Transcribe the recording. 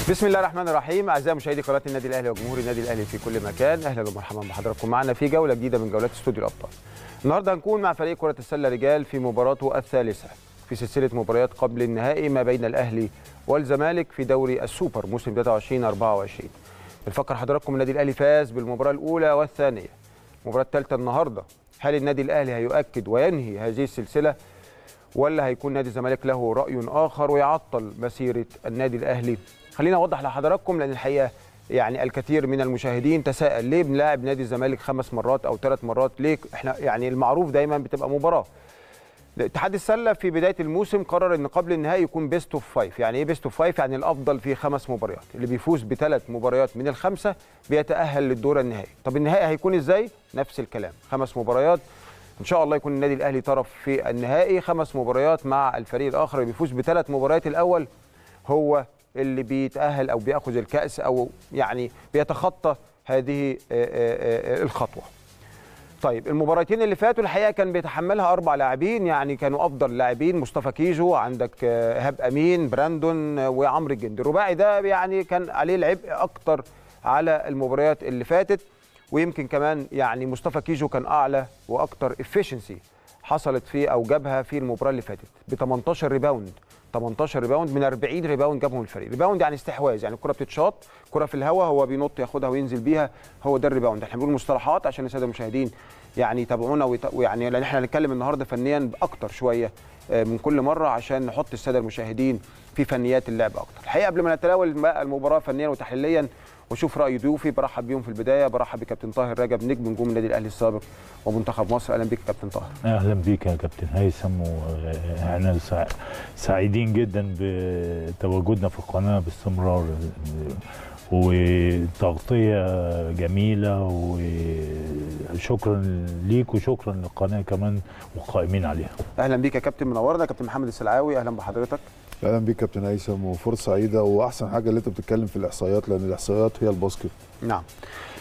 بسم الله الرحمن الرحيم اعزائي مشاهدي قناه النادي الاهلي وجمهور النادي الاهلي في كل مكان اهلا ومرحبا بحضراتكم معنا في جوله جديده من جولات استوديو الابطال النهارده هنكون مع فريق كره السله رجال في مباراته الثالثه في سلسله مباريات قبل النهائي ما بين الاهلي والزمالك في دوري السوبر موسم 23 24 بنفكر حضراتكم النادي الاهلي فاز بالمباراه الاولى والثانيه المباراه الثالثه النهارده هل النادي الاهلي هيؤكد وينهي هذه السلسله ولا هيكون نادي الزمالك له راي اخر ويعطل مسيره النادي الاهلي خلينا اوضح لحضراتكم لان الحقيقه يعني الكثير من المشاهدين تساءل ليه بنلاعب نادي الزمالك خمس مرات او ثلاث مرات ليه احنا يعني المعروف دايما بتبقى مباراه اتحاد السله في بدايه الموسم قرر ان قبل النهائي يكون بيست اوف فايف يعني ايه بيست اوف فايف يعني الافضل في خمس مباريات اللي بيفوز بثلاث مباريات من الخمسه بيتاهل للدور النهائي طب النهائي هيكون ازاي نفس الكلام خمس مباريات ان شاء الله يكون النادي الاهلي طرف في النهائي خمس مباريات مع الفريق الاخر اللي بيفوز بثلاث مباريات الاول هو اللي بيتاهل او بياخذ الكاس او يعني بيتخطى هذه الخطوه طيب المباراتين اللي فاتوا الحقيقه كان بيتحملها اربع لاعبين يعني كانوا افضل لاعبين مصطفى كيجو عندك ايهاب امين براندون وعمرو الجندي الرباعي ده يعني كان عليه العبء اكتر على المباريات اللي فاتت ويمكن كمان يعني مصطفى كيجو كان اعلى واكتر افشنسي حصلت فيه او جابها في المباراه اللي فاتت ب 18 ريباوند 18 ريباوند من 40 ريباوند جابهم الفريق ريباوند يعني استحواذ يعني الكره بتتشاط كره في الهواء هو بينط ياخدها وينزل بيها هو ده الريباوند احنا بنقول مصطلحات عشان الساده المشاهدين يعني يتابعونا ويعني لان احنا هنتكلم النهارده فنيا اكتر شويه من كل مره عشان نحط الساده المشاهدين في فنيات اللعب اكتر الحقيقه قبل ما نتناول المباراه فنيا وتحليليا واشوف راي ضيوفي برحب بيهم في البدايه برحب بكابتن طاهر رجب نجم نجوم النادي الاهلي السابق ومنتخب مصر اهلا بيك كابتن طاهر اهلا بيك يا كابتن هيثم واحنا سعيدين جدا بتواجدنا في القناه باستمرار وتغطيه جميله وشكرا ليك وشكرا للقناه كمان والقائمين عليها اهلا بيك يا كابتن منورنا كابتن محمد السلعاوي اهلا بحضرتك اهلا بيك كابتن هيثم وفرصه سعيده واحسن حاجه اللي انت بتتكلم في الاحصائيات لان الاحصائيات هي الباسكت نعم